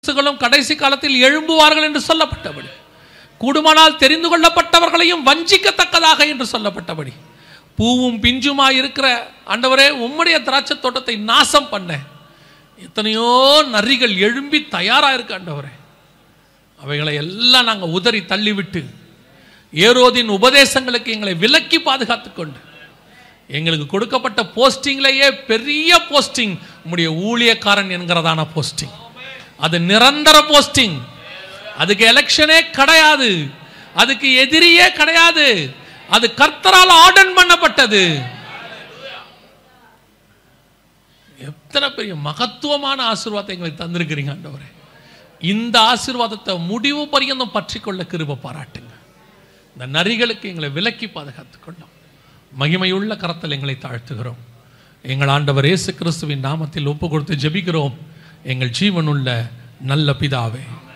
அரசுகளும் கடைசி காலத்தில் எழும்புவார்கள் என்று சொல்லப்பட்டபடி கூடுமானால் தெரிந்து கொள்ளப்பட்டவர்களையும் வஞ்சிக்கத்தக்கதாக என்று சொல்லப்பட்டபடி பூவும் பிஞ்சுமாய் இருக்கிற ஆண்டவரே உம்முடைய திராட்சை தோட்டத்தை நாசம் பண்ண எத்தனையோ நரிகள் எழும்பி தயாராக இருக்கு ஆண்டவரே அவைகளை எல்லாம் நாங்கள் உதறி தள்ளிவிட்டு ஏரோதின் உபதேசங்களுக்கு எங்களை விலக்கி பாதுகாத்துக் கொண்டு எங்களுக்கு கொடுக்கப்பட்ட போஸ்டிங்லேயே பெரிய போஸ்டிங் உம்முடைய ஊழியக்காரன் என்கிறதான போஸ்டிங் அது நிரந்தர போஸ்டிங் அதுக்கு எலெக்ஷனே கிடையாது அதுக்கு எதிரியே கிடையாது அது கர்த்தரால் ஆர்டன் பண்ணப்பட்டது எத்தனை பெரிய மகத்துவமான ஆசீர்வாதத்தை எங்களுக்கு தந்திருக்கிறீங்க ஆண்டவரே இந்த ஆசீர்வாதத்தை முடிவு பரியந்தம் பற்றிக்கொள்ள கிருப பாராட்டுங்க இந்த நரிகளுக்கு எங்களை விலக்கி பாதுகாத்துக் கொள்ளும் மகிமையுள்ள கரத்தில் எங்களை தாழ்த்துகிறோம் எங்கள் ஆண்டவர் இயேசு கிறிஸ்துவின் நாமத்தில் ஒப்பு கொடுத்து ஜெபிக்கிறோம் எங்கள் ஜீவனுள்ள நல்ல பிதாவே